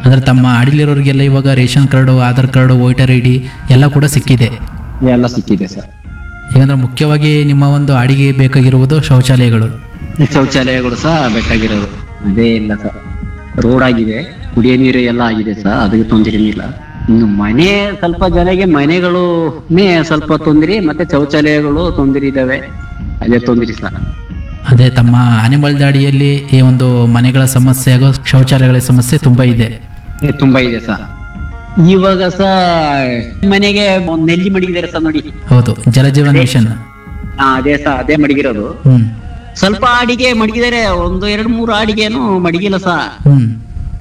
ಅಂದ್ರೆ ತಮ್ಮ ಅಡಿಲಿರೋರಿಗೆಲ್ಲ ಇವಾಗ ration card Aadhaar card voter I D ಎಲ್ಲ ಕೂಡ ಸಿಕ್ಕಿದೆ ಎಲ್ಲ ಸಿಕ್ಕಿದೆ ಸರ್ ಯಾಕಂದ್ರೆ ಮುಖ್ಯವಾಗಿ ನಿಮ್ಮ ಒಂದು ಅಡಿಗೆ ಬೇಕಾಗಿರುವುದು ಶೌಚಾಲಯಗಳು ಶೌಚಾಲಯಗಳು ಸಹ ಬೇಕಾಗಿರೋದು ಅದೇ ಇಲ್ಲ ಸರ್ ರೋಡ್ ಆಗಿದೆ ಕುಡಿಯೋ ನೀರು ಎಲ್ಲ ಆಗಿದೆ ಸರ್ ಅದಕ್ಕೆ ತೊಂದರೆ ಏನಿಲ್ಲ ಇನ್ನು ಮನೆ ಸ್ವಲ್ಪ ಜನಗೆ ಮನೆಗಳು ಸ್ವಲ್ಪ ತೊಂದರೆ ಮತ್ತೆ ಶೌಚಾಲಯಗಳು ತೊಂದರೆ ಇದಾವೆ ಅದೇ ತೊಂದರೆ ಸರ್ ಅದೇ ತಮ್ಮ ಅನಿಮಲ್ ದಾಡಿಯಲ್ಲಿ ಈ ಒಂದು ಮನೆಗಳ ಸಮಸ್ಯೆ ಹಾಗೂ ಶೌಚಾಲಯಗಳ ಸಮಸ್ಯೆ ತುಂಬಾ ಇದೆ ಏ, ತುಂಬಾ ಇದೆ ಸರ್ ಇವಾಗ ಸ ಮನೆಗೆ ಒಂದ್ ನೆಲ್ಲಿ ಮಡಗಿದ್ದಾರೆ ಸರ್ ನೋಡಿ ಹೌದು ಜಲಜೀವನ್ ಮಿಷನ್ ಹಾ ಅದೇ ಸರ್ ಅದೇ ಮಡಗಿರೋದು ಹ್ಮ್ ಸ್ವಲ್ಪ ಅಡಿಗೆ ಮಡಗಿದ್ದಾರೆ ಒಂದು ಎರಡು ಮೂರು ಅಡಿಗೆನು ಮಡಗಿಲ್ಲ ಸರ್ ಹ್ಮ್